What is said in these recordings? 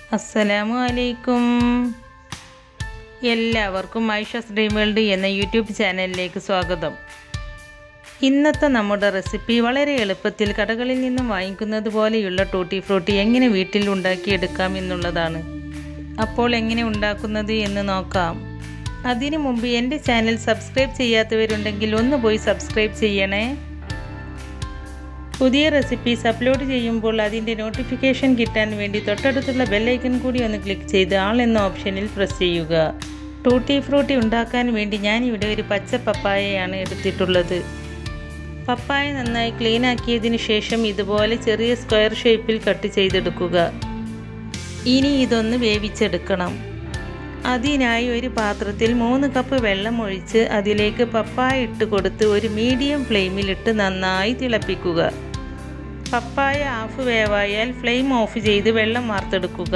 അസ്സലാമു അലൈക്കും എല്ലാവർക്കും ഐഷസ് ഡ്രീം വേൾഡ് എന്ന യൂട്യൂബ് ചാനലിലേക്ക് സ്വാഗതം ഇന്നത്തെ നമ്മുടെ റെസിപ്പി വളരെ എളുപ്പത്തിൽ കടകളിൽ നിന്നും വാങ്ങിക്കുന്നത് പോലെയുള്ള ടൂട്ടി ഫ്രൂട്ടി എങ്ങനെ വീട്ടിൽ ഉണ്ടാക്കിയെടുക്കാം എന്നുള്ളതാണ് അപ്പോൾ എങ്ങനെ ഉണ്ടാക്കുന്നത് എന്ന് നോക്കാം അതിനു മുമ്പ് എൻ്റെ ചാനൽ സബ്സ്ക്രൈബ് ചെയ്യാത്തവരുണ്ടെങ്കിൽ ഒന്ന് പോയി സബ്സ്ക്രൈബ് ചെയ്യണേ പുതിയ റെസിപ്പീസ് അപ്ലോഡ് ചെയ്യുമ്പോൾ അതിൻ്റെ നോട്ടിഫിക്കേഷൻ കിട്ടാൻ വേണ്ടി തൊട്ടടുത്തുള്ള ബെല്ലൈക്കൺ കൂടി ഒന്ന് ക്ലിക്ക് ചെയ്ത് ആൾ എന്ന ഓപ്ഷനിൽ പ്രസ് ചെയ്യുക ടൂട്ടി ഫ്രൂട്ടി ഉണ്ടാക്കാൻ വേണ്ടി ഞാനിവിടെ ഒരു പച്ച പപ്പായയാണ് എടുത്തിട്ടുള്ളത് പപ്പായ നന്നായി ക്ലീൻ ആക്കിയതിന് ശേഷം ഇതുപോലെ ചെറിയ സ്ക്വയർ ഷേപ്പിൽ കട്ട് ചെയ്തെടുക്കുക ഇനി ഇതൊന്ന് വേവിച്ചെടുക്കണം അതിനായി ഒരു പാത്രത്തിൽ മൂന്ന് കപ്പ് വെള്ളം ഒഴിച്ച് അതിലേക്ക് പപ്പായ ഇട്ട് കൊടുത്ത് ഒരു മീഡിയം ഫ്ലെയിമിലിട്ട് നന്നായി തിളപ്പിക്കുക പപ്പായ ഹാഫ് വേവായാൽ ഫ്ലെയിം ഓഫ് ചെയ്ത് വെള്ളം വാർത്തെടുക്കുക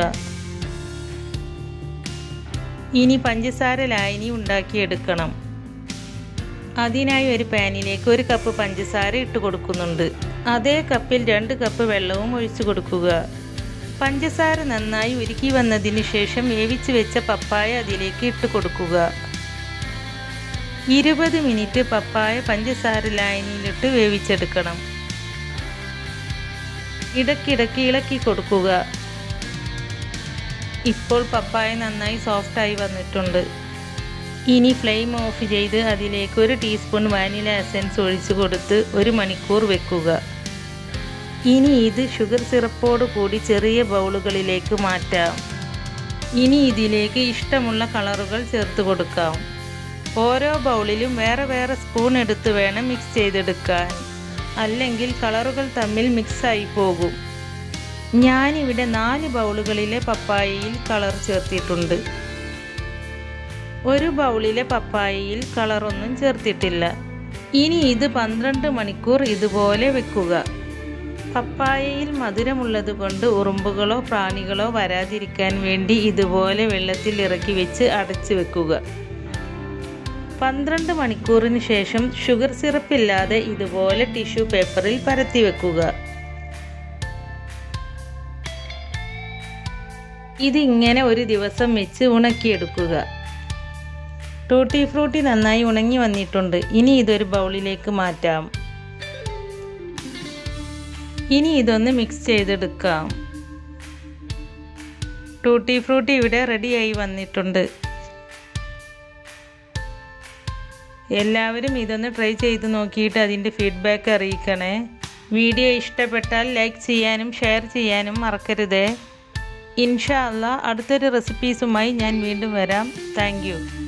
ഇനി പഞ്ചസാര ലായനി ഉണ്ടാക്കിയെടുക്കണം അതിനായി ഒരു പാനിലേക്ക് ഒരു കപ്പ് പഞ്ചസാര ഇട്ട് കൊടുക്കുന്നുണ്ട് അതേ കപ്പിൽ രണ്ട് കപ്പ് വെള്ളവും ഒഴിച്ചു കൊടുക്കുക പഞ്ചസാര നന്നായി ഉരുക്കി വന്നതിന് ശേഷം വേവിച്ച് വെച്ച പപ്പായ അതിലേക്ക് ഇട്ട് കൊടുക്കുക ഇരുപത് മിനിറ്റ് പപ്പായ പഞ്ചസാര ലായനിയിലിട്ട് വേവിച്ചെടുക്കണം ഇടയ്ക്കിടയ്ക്ക് ഇളക്കി കൊടുക്കുക ഇപ്പോൾ പപ്പായ നന്നായി സോഫ്റ്റായി വന്നിട്ടുണ്ട് ഇനി ഫ്ലെയിം ഓഫ് ചെയ്ത് അതിലേക്ക് ഒരു ടീസ്പൂൺ വാനില എസൻസ് ഒഴിച്ചു കൊടുത്ത് ഒരു മണിക്കൂർ വെക്കുക ഇനി ഇത് ഷുഗർ സിറപ്പോട് കൂടി ചെറിയ ബൗളുകളിലേക്ക് മാറ്റാം ഇനി ഇതിലേക്ക് ഇഷ്ടമുള്ള കളറുകൾ ചേർത്ത് കൊടുക്കാം ഓരോ ബൗളിലും വേറെ വേറെ സ്പൂൺ എടുത്ത് വേണം മിക്സ് ചെയ്തെടുക്കാൻ അല്ലെങ്കിൽ കളറുകൾ തമ്മിൽ മിക്സായി പോകും ഞാനിവിടെ നാല് ബൗളുകളിലെ പപ്പായയിൽ കളർ ചേർത്തിട്ടുണ്ട് ഒരു ബൗളിലെ പപ്പായയിൽ കളറൊന്നും ചേർത്തിട്ടില്ല ഇനി ഇത് പന്ത്രണ്ട് മണിക്കൂർ ഇതുപോലെ വെക്കുക പപ്പായയിൽ മധുരമുള്ളത് കൊണ്ട് ഉറുമ്പുകളോ പ്രാണികളോ വരാതിരിക്കാൻ വേണ്ടി ഇതുപോലെ വെള്ളത്തിൽ ഇറക്കി വെച്ച് അടച്ചു വെക്കുക പന്ത്രണ്ട് മണിക്കൂറിന് ശേഷം ഷുഗർ സിറപ്പില്ലാതെ ഇതുപോലെ ടിഷ്യൂ പേപ്പറിൽ പരത്തി വെക്കുക ഇതിങ്ങനെ ഒരു ദിവസം വെച്ച് ഉണക്കിയെടുക്കുക ടൂട്ടി ഫ്രൂട്ടി നന്നായി ഉണങ്ങി വന്നിട്ടുണ്ട് ഇനി ഇതൊരു ബൗളിലേക്ക് മാറ്റാം ഇനി ഇതൊന്ന് മിക്സ് ചെയ്തെടുക്കാം ടൂട്ടി ഫ്രൂട്ടി ഇവിടെ റെഡിയായി വന്നിട്ടുണ്ട് എല്ലാവരും ഇതൊന്ന് ട്രൈ ചെയ്ത് നോക്കിയിട്ട് അതിൻ്റെ ഫീഡ്ബാക്ക് അറിയിക്കണേ വീഡിയോ ഇഷ്ടപ്പെട്ടാൽ ലൈക്ക് ചെയ്യാനും ഷെയർ ചെയ്യാനും മറക്കരുതേ ഇൻഷാ അല്ല അടുത്തൊരു റെസിപ്പീസുമായി ഞാൻ വീണ്ടും വരാം താങ്ക്